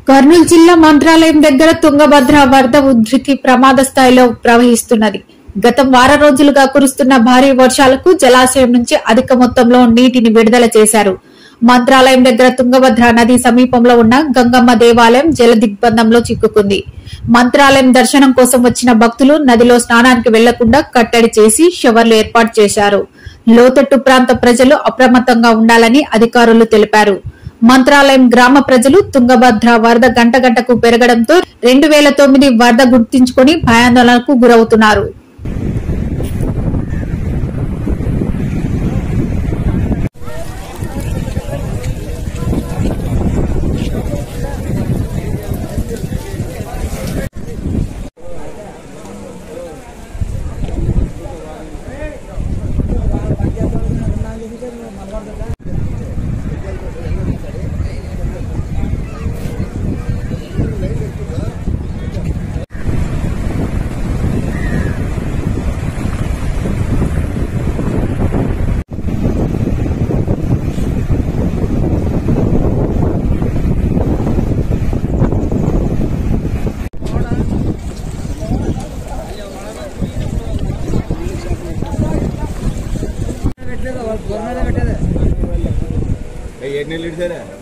కర్నూలు జిల్లా మంత్రాలయం దగ్గర తుంగభద్ర వరద ఉధృతి ప్రమాద స్థాయిలో ప్రవహిస్తున్నది గత వారం రోజులుగా కురుస్తున్న భారీ వర్షాలకు జలాశయం నుంచి అధిక మొత్తంలో నీటిని విడుదల చేశారు మంత్రాలయం దగ్గర తుంగభద్ర నది సమీపంలో ఉన్న గంగమ్మ దేవాలయం జల దిగ్బంధంలో చిక్కుకుంది మంత్రాలయం దర్శనం కోసం వచ్చిన భక్తులు నదిలో స్నానానికి వెళ్లకుండా కట్టడి చేసి షవర్లు ఏర్పాటు చేశారు లోతట్టు ప్రాంత ప్రజలు అప్రమత్తంగా ఉండాలని అధికారులు తెలిపారు మంత్రాలయం గ్రామ ప్రజలు తుంగభద్ర వరద గంట గంటకు పెరగడంతో రెండు వేల తొమ్మిది వరద గుర్తించుకొని భయాందోళనకు గురవుతున్నారు ఎన్ని నీళ్ళు ఇడిచారా